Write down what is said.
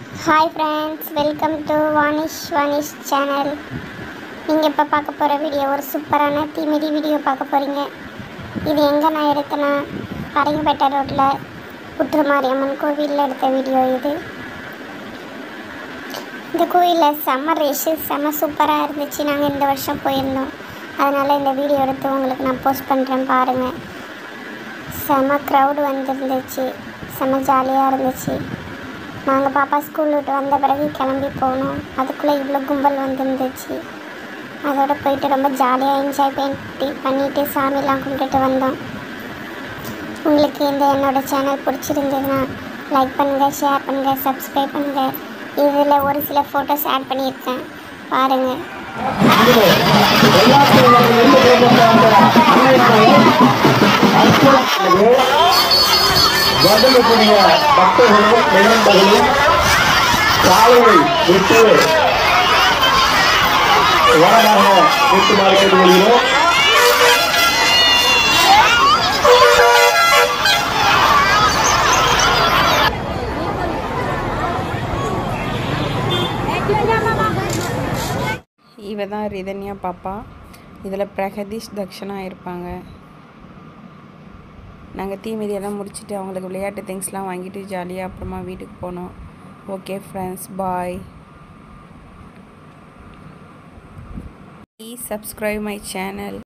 hi friends welcome to Vanish Vanish channel நீங்கள் இப்போ பார்க்க போகிற வீடியோ ஒரு சூப்பரான தீமிதி வீடியோ பார்க்க போகிறீங்க இது எங்கே நான் எடுத்தேன்னா பரங்கிப்பேட்டை ரோட்டில் புற்றுமாரியம்மன் கோவிலில் எடுத்த வீடியோ இது இந்த கோயிலில் செம்ம ரேஷு செம்ம சூப்பராக இருந்துச்சு நாங்கள் இந்த வருஷம் போயிருந்தோம் அதனால் இந்த வீடியோ எடுத்து உங்களுக்கு நான் போஸ்ட் பண்ணுறேன் பாருங்கள் செம்ம க்ரௌடு வந்துருந்துச்சு செம்ம ஜாலியாக இருந்துச்சு நாங்கள் பாப்பா ஸ்கூல் விட்டு வந்த பிறகு கிளம்பி போனோம் அதுக்குள்ளே இவ்வளோ கும்பல் வந்துருந்துச்சு அதோட போயிட்டு ரொம்ப ஜாலியாக என்ஜாய் பண்ணி பண்ணிட்டு சாமிலாம் கும்பிட்டுட்டு வந்தோம் உங்களுக்கு இந்த என்னோட சேனல் பிடிச்சிருந்ததுன்னா லைக் பண்ணுங்கள் ஷேர் பண்ணுங்கள் சப்ஸ்கிரைப் பண்ணுங்கள் இதில் ஒரு சில ஃபோட்டோஸ் ஆட் பண்ணியிருக்கேன் பாருங்கள் வந்திருக்கக்கூடிய பக்தர்களும் நெருந்தர்களும் சாலையை விட்டு வரமாக நிற்குமாறு கேட்டுக்கொள்கிறோம் இவ தான் ரிதன்யா பாப்பா இதில் பிரகதீஷ் தக்ஷனா இருப்பாங்க நாங்கள் தீமிதியெல்லாம் முடிச்சுட்டு அவங்களுக்கு விளையாட்டு திங்ஸ்லாம் வாங்கிட்டு ஜாலியாக அப்புறமா வீட்டுக்கு போனோம் okay friends bye please subscribe my channel